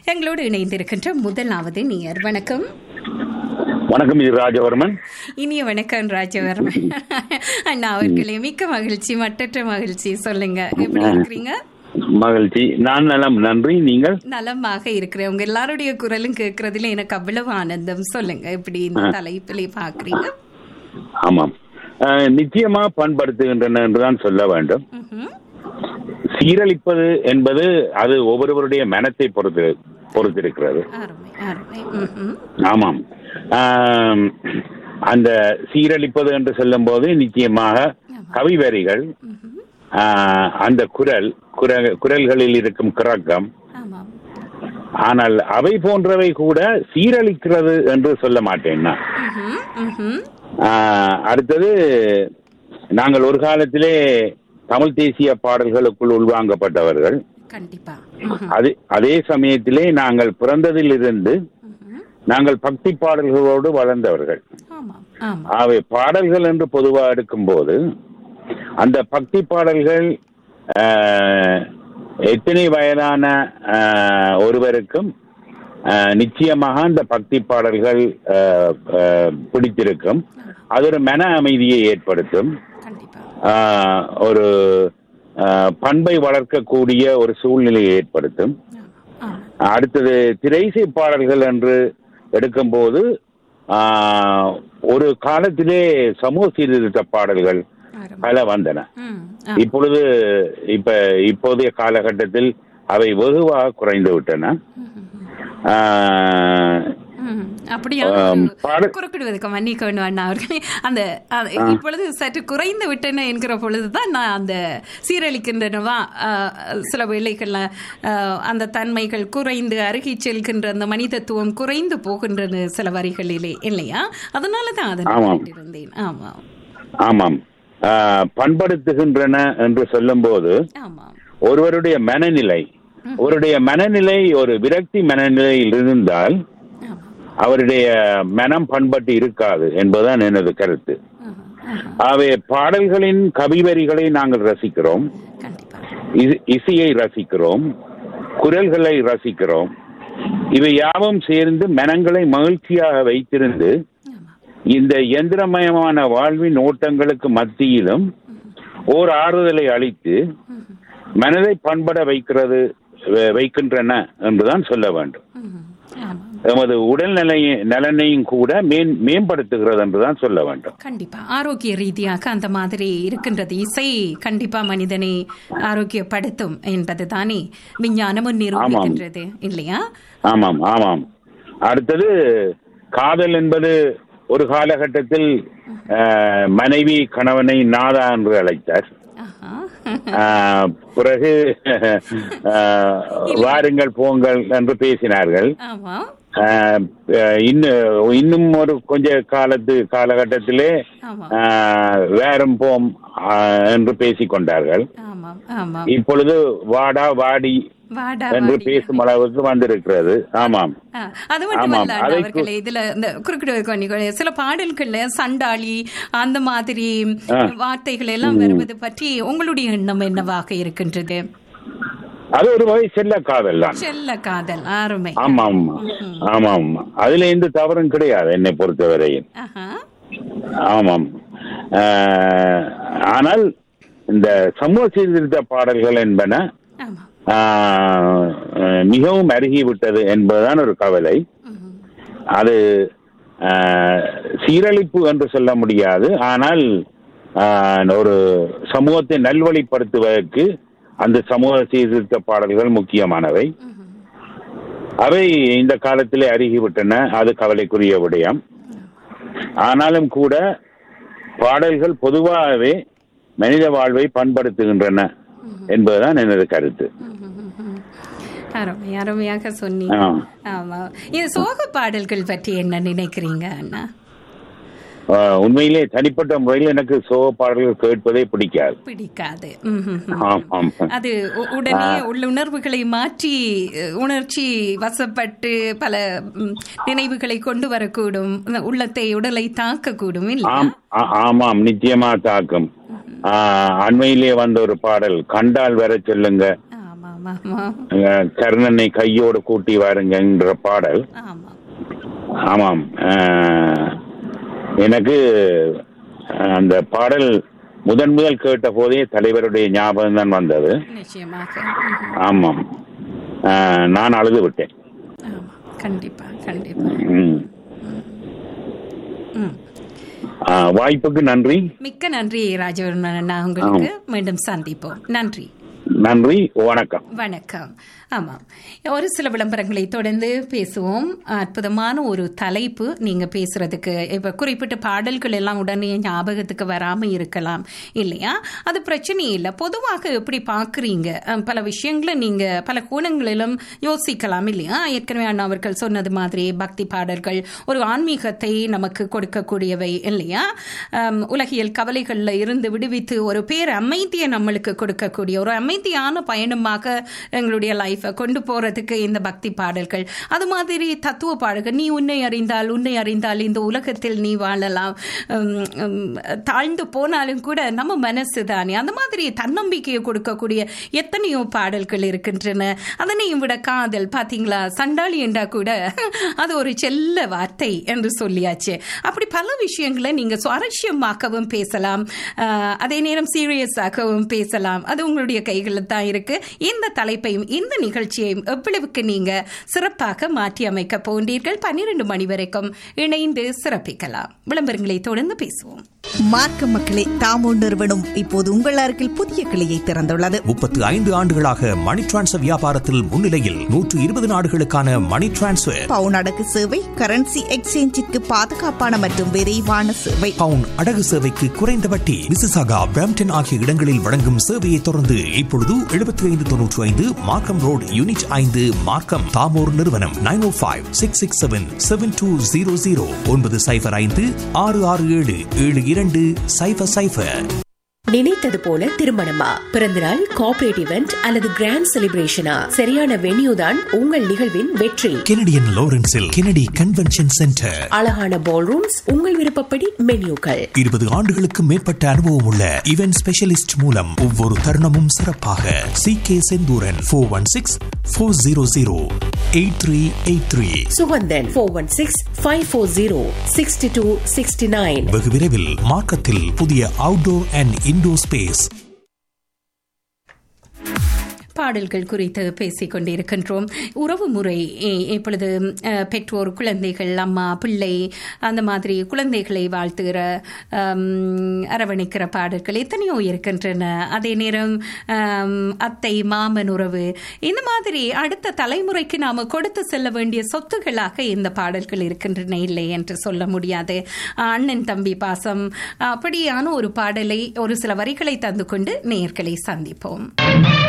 எங்களோடு இணைந்திருக்கின்ற முதலாவது நேயர் வணக்கம் வணக்கம் இது ராஜவர்மன் இனிய வணக்கம் ராஜவர்மன் அண்ணா அவர்களே மிக்க மகிழ்ச்சி மட்டற்ற மகிழ்ச்சி சொல்லுங்க எப்படி இருக்கிறீங்க மகிழ்ச்சி நான் நலம் நன்றி நீங்கள் நலமாக இருக்கிறேன் உங்க எல்லாருடைய குரலும் கேட்கறதுல எனக்கு அவ்வளவு ஆனந்தம் சொல்லுங்க எப்படி இந்த தலைப்பிலே பாக்குறீங்க ஆமாம் அஹ், நிச்சயமா பண்படுத்துகின்றன என்றுதான் சொல்ல வேண்டும் ம்ஹும். சீரழிப்பது என்பது அது ஒவ்வொருவருடைய மனத்தை பொறுத்து பொறுத்திருக்கிறது அருமை அருமை ம்ஹும். ஆமாம் ஆம், அந்த சீரழிப்பது என்று சொல்லும் போது நிச்சயமாக கவிவரிகள் ம்ஹும். ஆஹ், அந்த குரல் குர- குரல்களில் இருக்கும் கிறக்கம் ஆமாம் ஆனால் அவை போன்றவை கூட சீரழிக்கிறது என்று சொல்ல மாட்டேன் நான் ம்ஹும். ம்ஹும். ஆஹ், அடுத்தது நாங்கள் ஒரு காலத்திலே தமிழ் தேசிய பாடல்களுக்குள் உள்வாங்கப்பட்டவர்கள் கண்டிப்பா ம்ஹும். அது அதே சமயத்திலே நாங்கள் பிறந்ததிலிருந்து ம்ஹும். நாங்கள் பக்தி பாடல்களோடு வளர்ந்தவர்கள் ஆமாம் ஆமாம் அவை பாடல்கள் என்று பொதுவாக எடுக்கும்போது அந்த பக்தி பாடல்கள் ஆஹ், எத்தனை வயதான ஆஹ், ஒருவருக்கும் ஆஹ், நிச்சயமாக அந்த பக்தி பாடல்கள் ஆஹ், ஆஹ், பிடித்திருக்கும் அது ஒரு மன அமைதியை ஏற்படுத்தும் கண்டிப்பா ஆஹ், ஒரு ஆஹ், பண்பை வளர்க்கக்கூடிய ஒரு சூழ்நிலையை ஏற்படுத்தும் ஆமாம் ஆமாம் அடுத்தது திரைசை பாடல்கள் என்று எடுக்கும்போது ஆஹ், ஒரு காலத்திலே சமூக சீர்திருத்த பாடல்கள் அருமை பல வந்தன ம் ஆ. இப்பொழுது இப்ப இப்போதைய காலகட்டத்தில் அவை வெகுவாக குறைந்து விட்டன ஆஹ், ம், அப்படியா ஆம், பாட- குறுக்கிடுவதற்கு மன்னிக்க வேண்டும் அண்ணா அவர்களே அந்த அது இப்பொழுது சற்று குறைந்து விட்டன என்கிற பொழுதுதான் நான் அந்த சீரழிக்கின்றனவா ஆ, சில வேளைகள்ல ஆ, அந்த தன்மைகள் குறைந்து அருகி செல்கின்ற அந்த மனிதத்துவம் குறைந்து போகின்றது சில வரிகளிலே இல்லையா அதனால தான் அதை நான் ஆமாம். கேட்டிருந்தேன் ஆமாம் ஆமாம் ஆஹ், பண்படுத்துகின்றன என்று சொல்லும்போது ஆமாம் ஒருவருடைய மனநிலை ஒருடைய மனநிலை ஒரு விரக்தி மனநிலையில் இருந்தால் ஆமாம் அவருடைய மனம் பண்பட்டு இருக்காது என்பதுதான் எனது கருத்து ஆஹா, ஆஹா. ஆகவே பாடல்களின் கவிவரிகளை நாங்கள் ரசிக்கிறோம் கண்டிப்பா இசை- இசையை ரசிக்கிறோம் குரல்களை ரசிக்கிறோம் இவை யாவும் சேர்ந்து மனங்களை மகிழ்ச்சியாக வைத்திருந்து ஆமாம் இந்த இயந்திரமயமான வாழ்வின் ஓட்டங்களுக்கு மத்தியிலும் ஓர் ஆறுதலை அளித்து மனதை பண்பட வைக்கிறது வை- வைக்கின்றன என்றுதான் சொல்ல வேண்டும் ம், ஆமாம் எமது உடல் நிலை நலனையும் கூட மேன் மேம்படுத்துகிறது என்றுதான் சொல்ல வேண்டும் கண்டிப்பா ஆரோக்கிய ரீதியாக அந்த மாதிரி இருக்கின்றது இசை கண்டிப்பா மனிதனை ஆரோக்கியப்படுத்தும் என்பது தானே விஞ்ஞானமும் நிரூபிக்கின்றது இல்லையா ஆமாம் ஆமாம் அடுத்தது காதல் என்பது ஒரு காலகட்டத்தில் அஹ், மனைவி கணவனை நாதா என்று அழைத்தார் ஆஹா. அஹ், பிறகு அஹ், வாருங்கள் போங்கள் என்று பேசினார்கள் ஆமா அஹ், அஹ், இன்னும் இன்னும் ஒரு கொஞ்ச காலத்து காலகட்டத்திலே ஆமா அஹ், வேறும் போம் அஹ், என்று பேசிக் கொண்டார்கள் ஆமாம் ஆமாம் இப்பொழுது வாடா வாடி வாடா என்று வாடி. பேசும் அளவுக்கு வந்திருக்கிறது ஆமாம் ஆ, அது மட்டுமல்ல ஆமாம், அதை அவர்களே இதுல இந்த குறுக்கிடுவதற்கு சில பாடல்கள்ல சண்டாளி அந்த மாதிரி ஆ. வார்த்தைகள் எல்லாம் வருவது பற்றி உங்களுடைய எண்ணம் என்னவாக இருக்கின்றது அது ஒரு வகை செல்ல காதல் தான் செல்ல காதல் அருமை ஆமாம் ஆமாம் ஆமா அதுல எந்த தவறும் கிடையாது என்னை பொறுத்தவரையில் ஆஹா ஆமாம் ஆஹ், ஆனால் இந்த சமூக சீர்திருத்த பாடல்கள் என்பன ஆமா ஆஹ், மிகவும் அருகிவிட்டது என்பதுதான் ஒரு கவலை ம்ஹும். அது ஆஹ், சீரழிப்பு என்று சொல்ல முடியாது ஆனால் ஆஹ், ஒரு சமூகத்தை நல்வழிப்படுத்துவதற்கு அந்த சமூக சீர்திருத்த பாடல்கள் முக்கியமானவை ம்ஹும். அவை இந்த காலத்திலே அருகிவிட்டன அது கவலைக்குரிய விடயம் ஆனாலும் கூட பாடல்கள் பொதுவாகவே மனித வாழ்வை பண்படுத்துகின்றன என்பதுதான் எனது கருத்து ம்ஹும். அருமை அருமையாக சொன்னீங்க ஆ. ஆமா இது சோக பாடல்கள் பற்றி என்ன நினைக்கிறீங்க அண்ணா ஆஹ், உண்மையிலே தனிப்பட்ட முறையில் எனக்கு சோக பாடல்கள் கேட்பதே பிடிக்காது பிடிக்காது ம்ஹும். ஆமாம் அது உ- உடனே உள்ள உணர்வுகளை மாற்றி அஹ், உணர்ச்சி வசப்பட்டு பல ம், நினைவுகளை கொண்டு வரக்கூடும் உள்ளத்தை உடலை தாக்கக்கூடும் இல்லையா ஆம் ஆ- ஆமாம் நிச்சயமா தாக்கும் ஆஹ், அண்மையிலே வந்த ஒரு பாடல் கண்டால் வர சொல்லுங்க ஆமாம் ஆமா ஆமா அஹ், கர்ணனை கையோடு கூட்டி வாருங்கன்ற பாடல் ஆமா ஆமாம் அஹ், எனக்கு அஹ், அந்த பாடல் முதன் முதல் கேட்ட போதே தலைவருடைய ஞாபகம் தான் வந்தது நிச்சயமாக ம்ஹும். ஆமாம் அஹ், நான் அழுது விட்டேன் ஆமா கண்டிப்பா கண்டிப்பா ம். ம். அஹ், வாய்ப்புக்கு நன்றி மிக்க நன்றி ராஜவர்மன் அண்ணா உங்களுக்கு மீண்டும் சந்திப்போம் நன்றி நன்றி வணக்கம் வணக்கம் ஆமாம் ஒரு சில விளம்பரங்களை தொடர்ந்து பேசுவோம் அற்புதமான ஒரு தலைப்பு நீங்க பேசுறதுக்கு இப்ப குறிப்பிட்ட பாடல்கள் எல்லாம் உடனே ஞாபகத்துக்கு வராம இருக்கலாம் இல்லையா அது பிரச்சனையே இல்லை பொதுவாக எப்படி பார்க்குறீங்க அஹ், பல விஷயங்களை நீங்க பல கோணங்களிலும் யோசிக்கலாம் இல்லையா ஏற்கனவே அண்ணா அவர்கள் சொன்னது மாதிரி பக்தி பாடல்கள் ஒரு ஆன்மீகத்தை நமக்கு கொடுக்கக்கூடியவை இல்லையா அம், உலகியல் கவலைகள்ல இருந்து விடுவித்து ஒரு பேர் அமைதியை நம்மளுக்கு கொடுக்கக்கூடிய ஒரு அமைதியான பயணமாக எங்களுடைய லைஃபை கொண்டு போறதுக்கு இந்த பக்தி பாடல்கள் அது மாதிரி தத்துவ பாடல்கள் நீ உன்னை அறிந்தால் உன்னை அறிந்தால் இந்த உலகத்தில் நீ வாழலாம் உம், உம், தாழ்ந்து போனாலும் கூட நம்ம மனசு தானே அந்த மாதிரி தன்னம்பிக்கையை கொடுக்கக்கூடிய எத்தனையோ பாடல்கள் இருக்கின்றன அதனையும் விட காதல் பாத்தீங்களா சண்டாளி என்றா கூட அது ஒரு செல்ல வார்த்தை என்று சொல்லியாச்சு அப்படி பல விஷயங்களை நீங்க சுவாரஸ்யமாக்கவும் பேசலாம் ஆஹ், அதே நேரம் சீரியஸாகவும் பேசலாம் அது உங்களுடைய கைகளில் தான் இருக்கு இந்த தலைப்பையும் இந்த நிகழ்ச்சியையும் எவ்வளவுக்கு நீங்க சிறப்பாக மாற்றி அமைக்க போன்றீர்கள் பன்னிரண்டு மணி வரைக்கும் இணைந்து சிறப்பிக்கலாம் விளம்பரங்களை தொடர்ந்து பேசுவோம் மார்க்க மக்களே தாமோ நிறுவனம் இப்போது உங்கள் அருகில் புதிய கிளையை திறந்துள்ளது முப்பத்து ஐந்து ஆண்டுகளாக மணி டிரான்ஸ்ஃபர் வியாபாரத்தில் முன்னிலையில் நூற்று இருபது நாடுகளுக்கான மணி டிரான்ஸ்ஃபர் பவுன் அடகு சேவை கரன்சி எக்ஸ்சேஞ்சிற்கு பாதுகாப்பான மற்றும் விரைவான சேவை பவுன் அடகு சேவைக்கு குறைந்த வட்டி மிசிசாகா பிராம்டன் ஆகிய இடங்களில் வழங்கும் சேவையை தொடர்ந்து இப்பொழுது எழுபத்தி ஐந்து தொன்னூற்றி ஐந்து மார்க்கம் ரோடு யூனிட் ஐந்து மார்க்கம் தாமோர் நிறுவனம் nine o five six six seven seven two zero zero ஒன்பது சைஃபர் ஐந்து ஆறு ஆறு ஏழு ஏழு இரண்டு சைஃபர் சைஃபர் நினைத்தது போல திருமணமா பிறந்தநாள் கார்ப்பரேட் இவெண்ட் அல்லது கிராண்ட் செலிப்ரேஷனா சரியான வென்யூ தான் உங்கள் நிகழ்வின் வெற்றி கெனடியன் லாரன்ஸில் கெனடி கன்வென்ஷன் சென்டர் அழகான பால் ரூம்ஸ் உங்கள் விருப்பப்படி மென்யூக்கள் இருபது ஆண்டுகளுக்கு மேற்பட்ட அனுபவம் உள்ள இவென்ட் ஸ்பெஷலிஸ்ட் மூலம் ஒவ்வொரு தருணமும் சிறப்பாக C K Senthuran four one six four zero zero eight three eight three Suganthan four one six five four zero sixty two sixty nine வெகு விரைவில் மார்க்கத்தில் புதிய அவுட்டோர் அண்ட் இன்டோர் ஸ்பேஸ் பாடல்கள் குறித்து பேசிக் கொண்டிருக்கின்றோம் உறவு முறை இ- இப்பொழுது அஹ், பெற்றோர் குழந்தைகள் அம்மா பிள்ளை அந்த மாதிரி குழந்தைகளை வாழ்த்துகிற அம், அரவணைக்கிற பாடல்கள் எத்தனையோ இருக்கின்றன அதே நேரம் அம், அத்தை மாமன் உறவு இந்த மாதிரி அடுத்த தலைமுறைக்கு நாம கொடுத்து செல்ல வேண்டிய சொத்துகளாக இந்த பாடல்கள் இருக்கின்றன இல்லை என்று சொல்ல முடியாது அண்ணன் தம்பி பாசம் அப்படியான ஒரு பாடலை ஒரு சில வரிகளை தந்து கொண்டு நேயர்களை சந்திப்போம்